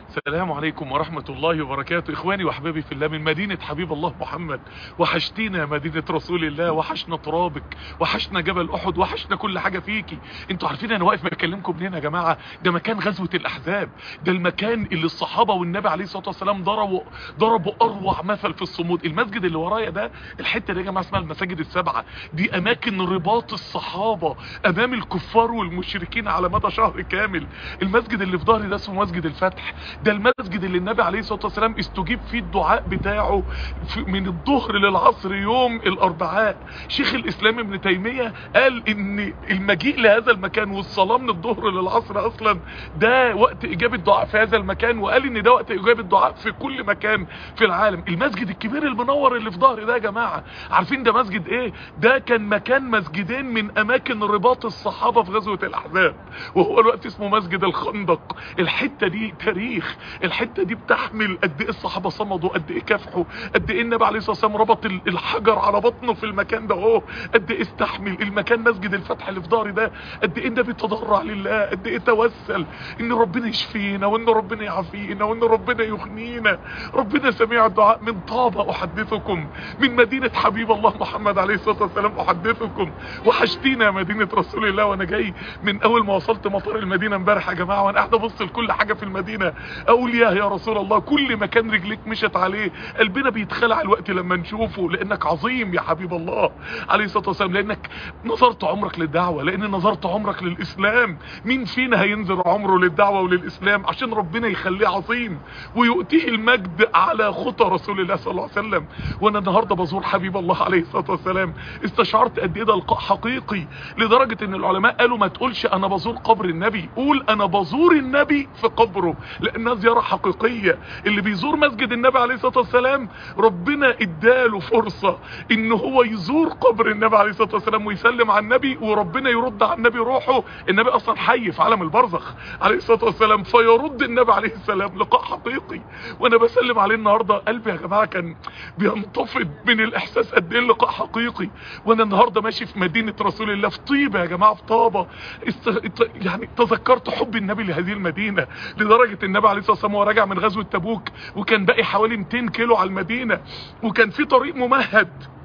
السلام عليكم ورحمة الله وبركاته اخواني واحبابي في الله من مدينة حبيب الله محمد وحشتينا مدينة رسول الله وحشنا ترابك وحشنا جبل احد وحشنا كل حاجة فيكي انتوا عارفين انا واقف بكلمكم منين يا جماعة ده مكان غزوة الاحزاب ده المكان اللي الصحابة والنبي عليه الصلاة والسلام ضربوا ضربوا اروع مثل في الصمود المسجد اللي ورايا ده الحتة دي يا جماعة اسمها المساجد السبعة دي اماكن رباط الصحابة امام الكفار والمشركين على مدى شهر كامل المسجد اللي في ظهري ده اسمه مسجد الفتح ده المسجد اللي النبي عليه الصلاة والسلام استجيب فيه الدعاء بتاعه في من الظهر للعصر يوم الاربعاء شيخ الاسلام ابن تيمية قال ان المجيء لهذا المكان والصلاة من الظهر للعصر اصلا ده وقت اجابة دعاء في هذا المكان وقال ان ده وقت اجابة دعاء في كل مكان في العالم المسجد الكبير المنور اللي في ظهري ده يا جماعة عارفين ده مسجد ايه ده كان مكان مسجدين من اماكن رباط الصحابة في غزوة الاحزاب وهو الوقت اسمه مسجد الخندق الحتة دي تاريخ الحتة دي بتحمل قد ايه الصحابة صمدوا قد ايه كافحوا قد ايه النبي عليه الصلاة والسلام ربط الحجر على بطنه في المكان ده اهو قد ايه استحمل المكان مسجد الفتح اللي في ظهري ده قد ايه النبي تضرع لله قد ايه توسل ان ربنا يشفينا وان ربنا يعافينا وان ربنا يغنينا ربنا سميع الدعاء من طابة احدثكم من مدينة حبيب الله محمد عليه الصلاة والسلام احدثكم وحشتينا يا مدينة رسول الله وانا جاي من اول ما وصلت مطار المدينة امبارح يا جماعة وانا قاعد ابص لكل حاجة في المدينة اقول يا يا رسول الله كل مكان رجليك مشت عليه قلبنا بيتخلع الوقت لما نشوفه لانك عظيم يا حبيب الله عليه الصلاة والسلام لانك نظرت عمرك للدعوة لان نظرت عمرك للاسلام مين فينا هينزل عمره للدعوة وللاسلام عشان ربنا يخليه عظيم ويؤتيه المجد على خطى رسول الله صلى الله عليه وسلم وانا النهاردة بزور حبيب الله عليه الصلاة والسلام استشعرت قد ايه ده لقاء حقيقي لدرجة ان العلماء قالوا ما تقولش انا بزور قبر النبي قول انا بزور النبي في قبره لانها زيارة حقيقية اللي بيزور مسجد النبي عليه الصلاة والسلام ربنا اداله فرصة ان هو يزور قبر النبي عليه الصلاة والسلام ويسلم على النبي وربنا يرد على النبي روحه النبي اصلا حي في عالم البرزخ عليه الصلاة والسلام فيرد النبي عليه السلام لقاء حقيقي وانا بسلم عليه النهاردة قلبي يا جماعة كان بينتفض من الاحساس قد ايه اللقاء حقيقي وانا النهاردة ماشي في مدينة رسول الله في طيبة يا جماعة في طابة است... يعني تذكرت حب النبي لهذه المدينة لدرجة النبي عليه الصلاة والسلام وهو راجع من غزوة تبوك وكان باقي حوالي 200 كيلو على المدينة وكان في طريق ممهد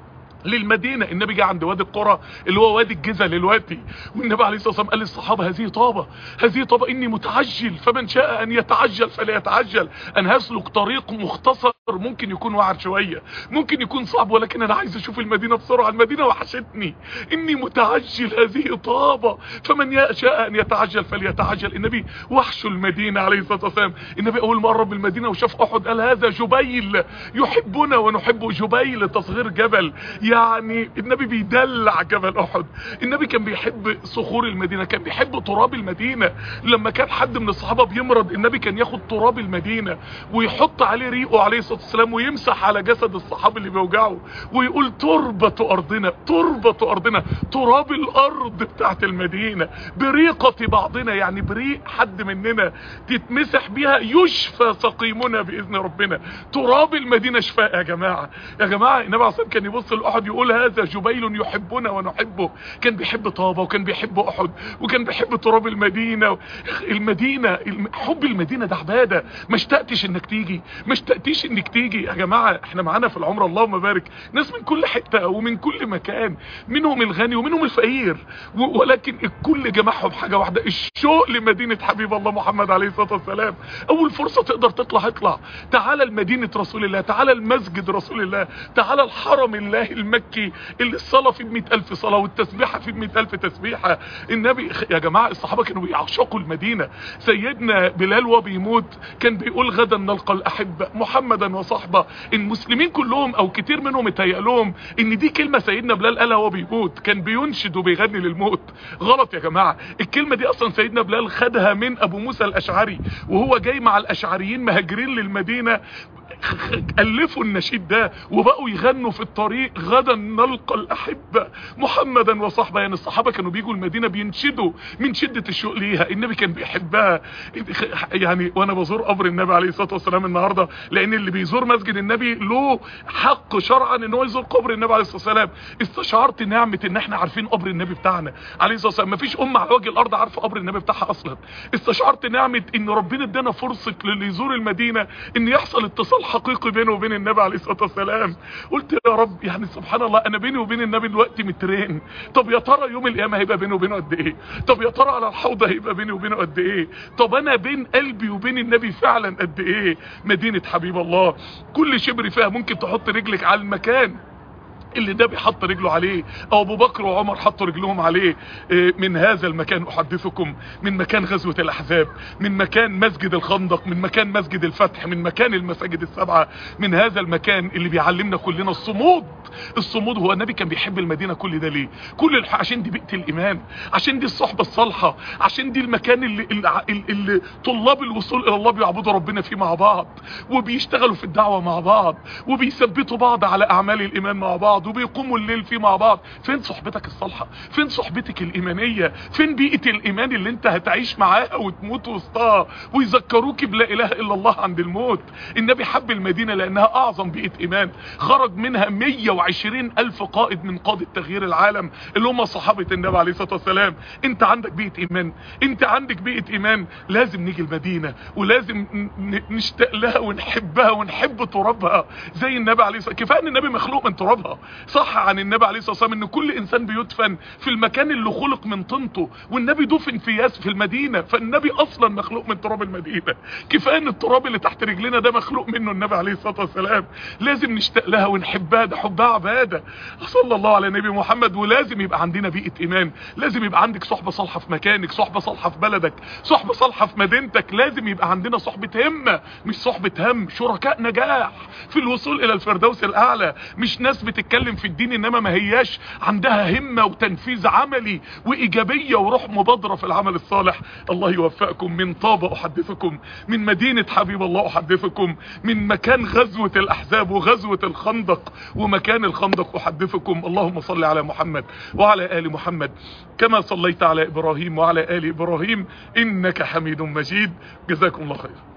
للمدينة النبي جه عند وادي القرى اللي هو وادي الجزل دلوقتي والنبي عليه الصلاة والسلام قال للصحابة هذه طابة هذه طابة اني متعجل فمن شاء ان يتعجل فليتعجل انا هسلك طريق مختصر ممكن يكون وعر شوية ممكن يكون صعب ولكن انا عايز اشوف المدينة بسرعة المدينة وحشتني اني متعجل هذه طابة فمن شاء ان يتعجل فليتعجل النبي وحش المدينة عليه الصلاة والسلام النبي اول ما قرب المدينة وشاف احد قال هذا جبيل يحبنا ونحب جبيل تصغير جبل يعني النبي بيدلع جبل احد النبي كان بيحب صخور المدينة كان بيحب تراب المدينة لما كان حد من الصحابة بيمرض النبي كان ياخد تراب المدينة ويحط عليه ريقه عليه الصلاة والسلام ويمسح على جسد الصحابي اللي بيوجعه ويقول تربة ارضنا تربة ارضنا تراب الارض بتاعت المدينة بريقة بعضنا يعني بريق حد مننا تتمسح بيها يشفى سقيمنا باذن ربنا تراب المدينة شفاء يا جماعة يا جماعة النبي عليه الصلاة كان يبص لاحد يقول هذا جبيل يحبنا ونحبه كان بيحب طابة وكان بيحب احد وكان بيحب تراب المدينة المدينة حب المدينة ده عبادة ما اشتقتش انك تيجي ما اشتقتيش انك تيجي يا جماعة احنا معانا في العمر اللهم بارك ناس من كل حتة ومن كل مكان منهم الغني ومنهم الفقير ولكن الكل جمعهم حاجة واحدة الشوق لمدينة حبيب الله محمد عليه الصلاة والسلام اول فرصة تقدر تطلع اطلع تعالى لمدينة رسول الله تعالى المسجد رسول الله تعالى الحرم الله المكي اللي الصلاة فيه بمئة الف صلاة والتسبيحة فيه بمئة الف تسبيحة النبي يا جماعة الصحابة كانوا بيعشقوا المدينة سيدنا بلال وبيموت كان بيقول غدا نلقى الاحبة محمدا وصحبه المسلمين كلهم او كتير منهم اتهيأ لهم ان دي كلمة سيدنا بلال قالها وهو بيموت كان بينشد وبيغني للموت غلط يا جماعة الكلمة دي اصلا سيدنا بلال خدها من ابو موسى الاشعري وهو جاي مع الاشعريين مهاجرين للمدينة الفوا النشيد ده وبقوا يغنوا في الطريق غدا نلقى الاحبه محمدا وصحبه يعني الصحابه كانوا بيجوا المدينه بينشدوا من شده الشوق ليها النبي كان بيحبها يعني وانا بزور قبر النبي عليه الصلاه والسلام النهارده لان اللي بيزور مسجد النبي له حق شرعا ان هو يزور قبر النبي عليه الصلاه والسلام استشعرت نعمه ان احنا عارفين قبر النبي بتاعنا عليه الصلاه والسلام مفيش امه على وجه الارض عارفه قبر النبي بتاعها اصلا استشعرت نعمه ان ربنا ادانا فرصه للي يزور المدينه ان يحصل اتصال حقيقي بينه وبين النبي عليه الصلاه والسلام قلت يا رب يعني سبحان الله انا بيني وبين النبي دلوقتي مترين طب يا ترى يوم القيامه هيبقى بيني وبينه قد ايه طب يا ترى على الحوض هيبقى بيني وبينه قد ايه طب انا بين قلبي وبين النبي فعلا قد ايه مدينه حبيب الله كل شبر فيها ممكن تحط رجلك على المكان اللي ده بيحط رجله عليه او ابو بكر وعمر حطوا رجلهم عليه من هذا المكان احدثكم من مكان غزوة الاحزاب من مكان مسجد الخندق من مكان مسجد الفتح من مكان المساجد السبعة من هذا المكان اللي بيعلمنا كلنا الصمود الصمود هو النبي كان بيحب المدينة كل ده ليه كل الح... عشان دي بيئة الايمان عشان دي الصحبة الصالحة عشان دي المكان اللي, اللي, اللي طلاب الوصول الى الله بيعبدوا ربنا فيه مع بعض وبيشتغلوا في الدعوة مع بعض وبيثبتوا بعض على اعمال الايمان مع بعض وبيقوموا الليل فيه مع بعض فين صحبتك الصالحة فين صحبتك الايمانية فين بيئة الايمان اللي انت هتعيش معاها وتموت وسطها ويذكروك بلا اله الا الله عند الموت النبي حب المدينة لانها اعظم بيئة ايمان خرج منها 120 الف قائد من قادة تغيير العالم اللي هم صحابة النبي عليه الصلاة والسلام انت عندك بيئة ايمان انت عندك بيئة ايمان لازم نيجي المدينة ولازم نشتاق لها ونحبها ونحب ترابها زي النبي عليه الصلاة كفاية ان النبي مخلوق من ترابها صح عن النبي عليه الصلاة والسلام ان كل انسان بيدفن في المكان اللي خلق من طينته والنبي دفن في ياس في المدينة فالنبي اصلا مخلوق من تراب المدينة كفاية ان التراب اللي تحت رجلنا ده مخلوق منه النبي عليه الصلاة والسلام لازم نشتاق لها ونحبها ده حبها عبادة صلى الله على نبي محمد ولازم يبقى عندنا بيئة ايمان لازم يبقى عندك صحبة صالحة في مكانك صحبة صالحة في بلدك صحبة صالحة في مدينتك لازم يبقى عندنا صحبة همة مش صحبة هم شركاء نجاح في الوصول الى الفردوس الاعلى مش ناس بتتكلم في الدين انما ما هياش عندها همة وتنفيذ عملي وايجابية وروح مبادرة في العمل الصالح الله يوفقكم من طابة احدثكم من مدينة حبيب الله احدثكم من مكان غزوة الاحزاب وغزوة الخندق ومكان الخندق احدثكم اللهم صل على محمد وعلى ال محمد كما صليت على ابراهيم وعلى ال ابراهيم انك حميد مجيد جزاكم الله خير